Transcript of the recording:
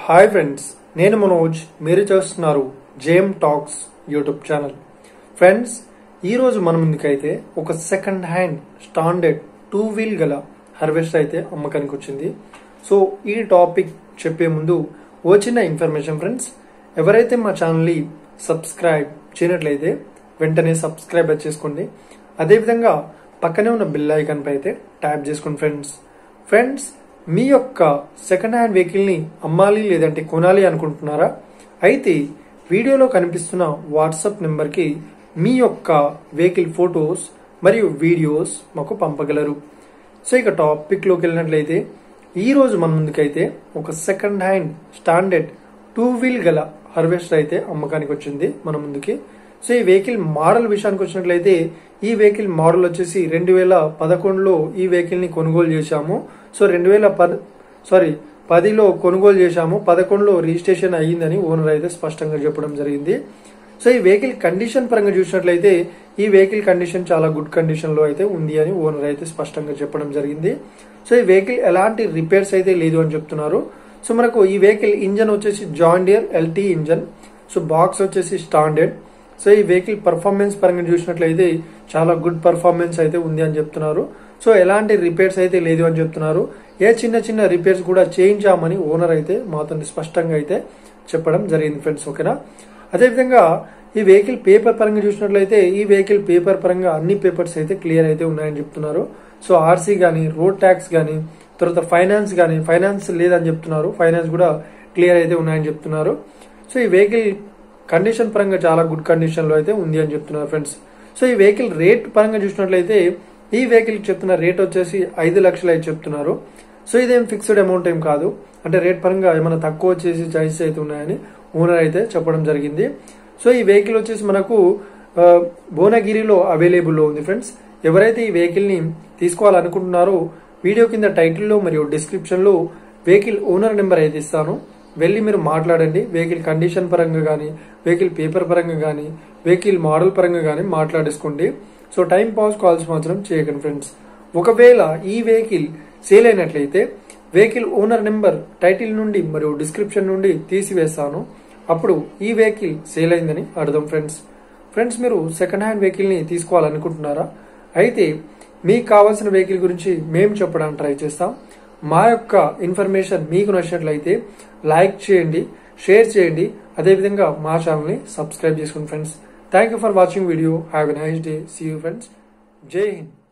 hi friends నేను మనోజ్ మీరు చూస్తున్నారు JM talks YouTube channel friends ఈరోజు మన ముందుకైతే ఒక second hand standard two wheel గల హార్వెస్టర్ అయితే అమ్మకానికి వచ్చింది సో ఈ టాపిక్ చెప్పే ముందు ఓ చిన్న ఇన్ఫర్మేషన్ ఫ్రెండ్స్ ఎవరైతే మా ఛానల్ని సబ్స్క్రైబ్ చేయనట్లయితే వెంటనే సబ్స్క్రైబ్ చేసుకోండి అదేవిధంగా పక్కనే ఉన్న బిల్ ఐకాన్ పై అయితే ట్యాప్ చేసుకోండి ఫ్రెండ్స్ ఫ్రెండ్స్ మీ యొక్క సెకండ్ హ్యాండ్ వెహికల్ని అమ్మాలి లేదంటే కొనాలి అనుకుంటున్నారా అయితే వీడియోలో కనిపిస్తున్న వాట్సాప్ నెంబర్కి మీ యొక్క వెహికల్ ఫొటోస్ మరియు వీడియోస్ మాకు పంపగలరు సో ఇక టాపిక్లోకి వెళ్ళినట్లయితే ఈ రోజు మన ముందుకైతే ఒక second hand standard two wheel గల హార్వెస్టర్ అయితే అమ్మకానికి వచ్చింది మన ముందుకి సో ఈ వెహికల్ మోడల్ విషయానికి వచ్చినట్లయితే ఈ వెహికల్ మోడల్ వచ్చేసి రెండు వేల పదకొండులో ఈ వెహికల్ ని కొనుగోలు చేశాము సో రెండు వేల పద సారీ పదిలో కొనుగోలు చేశాము పదకొండులో రిజిస్ట్రేషన్ అయ్యిందని ఓనర్ అయితే స్పష్టంగా చెప్పడం జరిగింది సో ఈ వెహికల్ కండిషన్ పరంగా చూసినట్లయితే ఈ వెహికల్ కండిషన్ చాలా గుడ్ కండిషన్ లో అయితే ఉంది అని ఓనర్ అయితే స్పష్టంగా చెప్పడం జరిగింది సో ఈ వెహికల్ ఎలాంటి రిపేర్స్ అయితే లేదు అని చెప్తున్నారు సో మనకు ఈ వెహికల్ ఇంజన్ వచ్చేసి John Deere LT engine so box వచ్చేసి స్టాండర్డ్ సో ఈ వెహికల్ పర్ఫార్మెన్స్ పరంగా చూసినట్లయితే చాలా గుడ్ పర్ఫార్మెన్స్ అయితే ఉంది అని చెప్తున్నారు సో ఎలాంటి రిపేర్స్ అయితే లేదు అని చెప్తున్నారు ఏ చిన్న చిన్న రిపేర్స్ కూడా చేయించామని ఓనర్ అయితే మాతో స్పష్టంగా అయితే చెప్పడం జరిగింది ఫ్రెండ్స్ ఓకేనా అదేవిధంగా ఈ వెహికల్ పేపర్ పరంగా చూసినట్లయితే ఈ వెహికల్ పేపర్ పరంగా అన్ని పేపర్స్ అయితే క్లియర్ అయితే ఉన్నాయని చెప్తున్నారు సో ఆర్సీ కానీ రోడ్ ట్యాక్స్ కానీ తర్వాత ఫైనాన్స్ కానీ ఫైనాన్స్ లేదని చెప్తున్నారు ఫైనాన్స్ కూడా క్లియర్ అయితే ఉన్నాయని చెప్తున్నారు సో ఈ వెహికల్ కండిషన్ పరంగా చాలా గుడ్ కండిషన్ లో అయితే ఉంది అని చెప్తున్నారు ఫ్రెండ్స్ సో ఈ వెహికల్ రేట్ పరంగా చూసినట్లయితే ఈ వెహికల్ చెప్తున్న రేట్ వచ్చేసి ఐదు లక్షలు అయితే చెప్తున్నారు సో ఇదేం ఫిక్స్డ్ అమౌంట్ ఏం కాదు అంటే రేట్ పరంగా ఏమైనా తక్కువ వచ్చేసి చాయిస్ అయితే ఉన్నాయని ఓనర్ అయితే చెప్పడం జరిగింది సో ఈ వెహికల్ వచ్చేసి మనకు ఆ, భువనగిరిలో అవైలబుల్లో ఉంది ఫ్రెండ్స్ ఎవరైతే ఈ వెహికల్ ని తీసుకోవాలనుకుంటున్నారో వీడియో కింద టైటిల్లో మరియు డిస్క్రిప్షన్ లో వెహికల్ ఓనర్ నెంబర్ అయితే ఇస్తాను వెళ్ళి మీరు మాట్లాడండి వెహికల్ కండిషన్ పరంగా కానీ వెహికల్ పేపర్ పరంగా కానీ వెహికల్ మోడల్ పరంగా కానీ మాట్లాడేసుకోండి సో టైం పాస్ కాల్స్ మాత్రం చేయకండి ఫ్రెండ్స్ ఒకవేళ ఈ వెహికల్ సేల్ అయినట్లయితే వెహికల్ ఓనర్ నెంబర్ టైటిల్ నుండి మరియు డిస్క్రిప్షన్ నుండి తీసివేస్తాను అప్పుడు ఈ వెహికల్ సేల్ అయిందని అర్థం ఫ్రెండ్స్ ఫ్రెండ్స్ మీరు సెకండ్ హ్యాండ్ వెహికల్ ని తీసుకోవాలనుకుంటున్నారా అయితే మీకు కావాల్సిన వెహికల్ గురించి మేము చెప్పడానికి ట్రై చేస్తాం మా యొక్క ఇన్ఫర్మేషన్ మీకు నచ్చినట్లయితే లైక్ చేయండి షేర్ చేయండి అదేవిధంగా మా ఛానల్ని సబ్స్క్రైబ్ చేసుకోండి friends thank you for watching video have a nice day see you friends Jai Hind